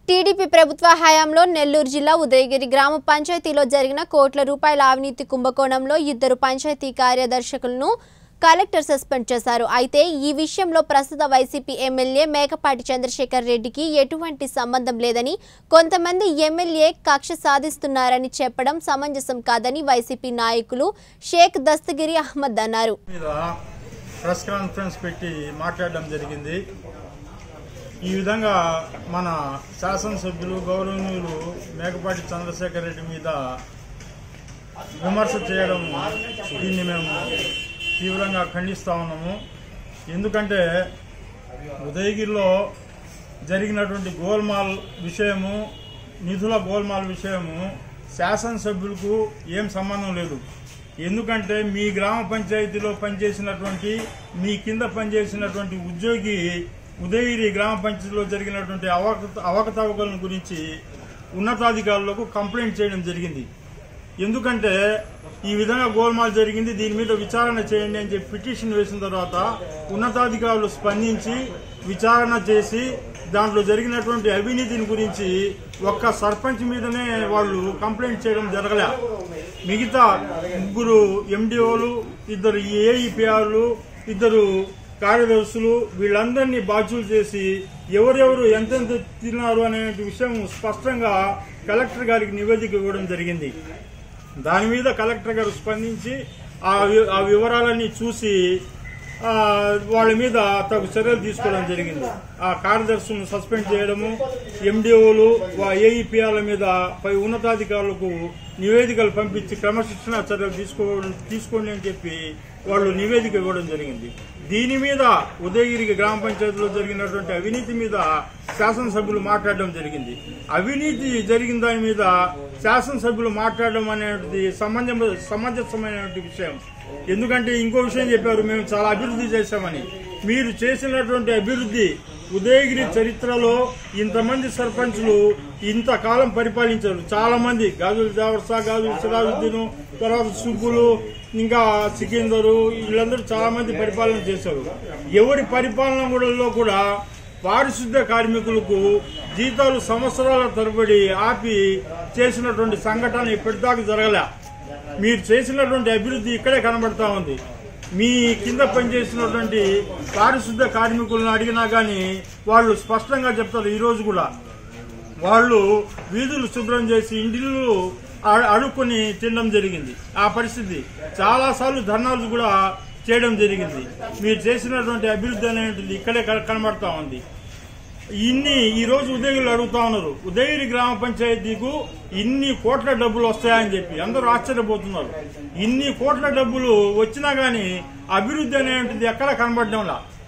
TDP ప్రభుత్వ హయాంలో నెల్లూరు జిల్లా ఉదయగిరి గ్రామ పంచాయతీలో జరిగిన కోట్ల రూపాయల అవినీతి కుంభకోణంలో ఇద్దరు పంచాయతీ కార్యదర్శకులను కలెక్టర్ సస్పెండ్ చేశారు అయితే ఈ విషయంలో ప్రస్తుత వైసీపీ ఎమ్మెల్యే మేకపాటి చంద్రశేఖర్ రెడ్డికి ఎటువంటి సంబంధం లేదని కొంతమంది ఎమ్మెల్యే కక్ష సాధిస్తున్నారని చెప్పడం సమంజసం కాదని వైసీపీ నాయకులు షేక్ దస్తగిరి అహ్మద్ అన్నారు మీద ప్రెస్ కాన్ఫరెన్స్ పెట్టి మాట్లాడడం జరిగింది ఈ విధంగా మన శాసనసభ్యులు గౌరవనీయులు మేకపాటి చంద్రశేఖర్ రెడ్డి మీద విమర్శ చేయడం దీన్ని మేము తీవ్రంగా ఖండిస్తా ఉన్నాము ఎందుకంటే ఉదయగిరిలో జరిగినటువంటి గోల్మాల్ విషయము నిధుల గోల్మాల్ విషయము శాసనసభ్యులకు ఏం సంబంధం లేదు ఎందుకంటే మీ గ్రామ పంచాయతీలో పనిచేసినటువంటి మీ కింద పనిచేసినటువంటి ఉద్యోగి ఉదయగిరి గ్రామ పంచాయతీలో జరిగినటువంటి అవక అవకతవకలను గురించి ఉన్నతాధికారులకు కంప్లైంట్ చేయడం జరిగింది ఎందుకంటే ఈ విధంగా గోల్మాల్ జరిగింది దీని మీద విచారణ చేయండి అని చెప్పి పిటిషన్ వేసిన తర్వాత ఉన్నతాధికారులు స్పందించి విచారణ చేసి దాంట్లో జరిగినటువంటి అవినీతిని గురించి ఒక్క సర్పంచ్ మీదనే వాళ్ళు కంప్లైంట్ చేయడం జరగలే మిగతా ముగ్గురు ఎండిఓలు ఇద్దరు ఏఈపిఆర్లు ఇద్దరు కార్యదర్శులు వీళ్ళందరినీ బాధ్యులు చేసి ఎవరెవరు ఎంతెంత తిన్నారు అనే విషయం స్పష్టంగా కలెక్టర్ గారికి నివేదిక ఇవ్వడం జరిగింది దాని మీద కలెక్టర్ గారు స్పందించి ఆ వి- ఆ వివరాలన్నీ చూసి ఆ, వాళ్ళ మీద తగు చర్యలు తీసుకోవడం జరిగింది ఆ కార్యదర్శులను సస్పెండ్ చేయడము ఎండిఓలు ఏఈపీఆర్ల మీద పై ఉన్నతాధికారులకు నివేదికలు పంపించి క్రమశిక్షణ చర్యలు తీసుకో తీసుకోండి అని చెప్పి వాళ్ళు నివేదిక ఇవ్వడం జరిగింది దీని మీద ఉదయగిరి గ్రామ పంచాయతీలో జరిగినటువంటి అవినీతి మీద శాసనసభ్యులు మాట్లాడడం జరిగింది అవినీతి జరిగిన దాని మీద శాసనసభ్యులు మాట్లాడడం అనేది సమంజ సమంజసమైనటువంటి విషయం ఎందుకంటే ఇంకో విషయం చెప్పారు మేము చాలా అభివృద్ధి చేశామని మీరు చేసినటువంటి అభివృద్ధి ఉదయగిరి చరిత్రలో ఇంతమంది సర్పంచులు ఇంతకాలం పరిపాలించారు చాలా మంది గాజుల జావర్సా గాజుల సిరాజుద్దీన్ తర్వాత సుబ్బులు ఇంకా సికిందరు వీళ్ళందరూ చాలా మంది పరిపాలన చేశారు ఎవరి పరిపాలన కూడా కూడా పారిశుద్ధ కార్మికులకు జీతాలు సంవత్సరాల తరబడి ఆపి చేసినటువంటి సంఘటన ఇప్పటిదాకా జరగలే మీరు చేసినటువంటి అభివృద్ధి ఇక్కడే కనబడతా ఉంది మీ కింద పనిచేసినటువంటి పారిశుద్ధ కార్మికులను అడిగినా గానీ వాళ్ళు స్పష్టంగా చెప్తారు ఈ రోజు కూడా వాళ్ళు వీధులు శుభ్రం చేసి ఇంటిలు అ- అడుక్కొని తినడం జరిగింది ఆ పరిస్థితి చాలా సార్లు ధర్నాలు కూడా చేయడం జరిగింది మీరు చేసినటువంటి అభివృద్ధి అనేటువంటిది ఇక్కడే కన- కనబడతా ఉంది ఇన్ని ఈ రోజు ఉదయగిరిలో అడుగుతా ఉన్నారు ఉదయగిరి గ్రామ పంచాయతీకు ఇన్ని కోట్ల డబ్బులు వస్తాయని చెప్పి అందరూ ఆశ్చర్యపోతున్నారు ఇన్ని కోట్ల డబ్బులు వచ్చినా గానీ అభివృద్ధి అనేటువంటిది ఎక్కడా కనబడడంలా